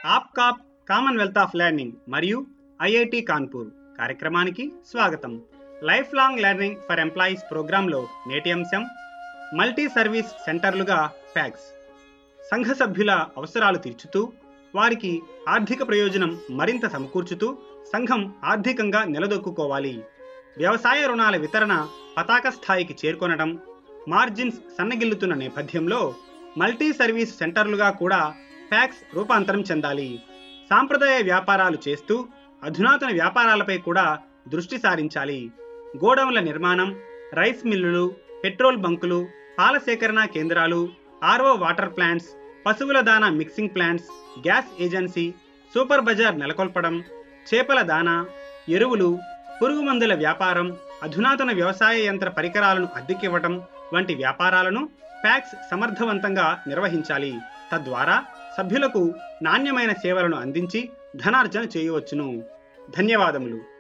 ఆప్కాప్ Commonwealth of Learning మరియు IIT Kanpur కార్యక్రమానికి స్వాగతం life long learning for employees ప్రోగ్రాంలో నేటి అంశం మల్టీ సర్వీస్ సెంటర్లుగా ఫ్యాక్స్ సంఘ సభ్యుల అవసరాలు తీర్చుతూ వారికి ఆర్థిక ప్రయోజనం మరింత సమకూర్చుతూ సంఘం ఆర్థికంగా నిలదొక్కుకోవాలి వ్యవసాయ రుణాల వితరణ పతాక స్థాయికి చేరుకొనడం మార్జిన్స్ సన్నగిల్లుతున్న నేపథ్యంలో మల్టీ సర్వీస్ సెంటర్లుగా కూడా ఫ్యాక్స్ రూపాంతరం చెందాలి సాంప్రదాయ వ్యాపారాలు చేస్తూ అధునాతన వ్యాపారాలపై కూడా దృష్టి సారించాలి గోడౌన్ల నిర్మాణం రైస్ మిల్లులు పెట్రోల్ బంకులు పాల సేకరణ కేంద్రాలు ఆర్ఓ వాటర్ ప్లాంట్స్ పశువుల దానా mixing plants gas agency super bazaar నెలకొల్పడం చేపల దానా ఎరువులు పురుగు మందుల వ్యాపారం అధునాతన వ్యవసాయ యంత్ర పరికరాలను అద్దెకివ్వటం వంటి వ్యాపారాలను ప్యాక్స్ సమర్థవంతంగా నిర్వహించాలి తద్వారా సభ్యులకు నాణ్యమైన సేవలను అందించి ధనార్జన చేయవచ్చును ధన్యవాదములు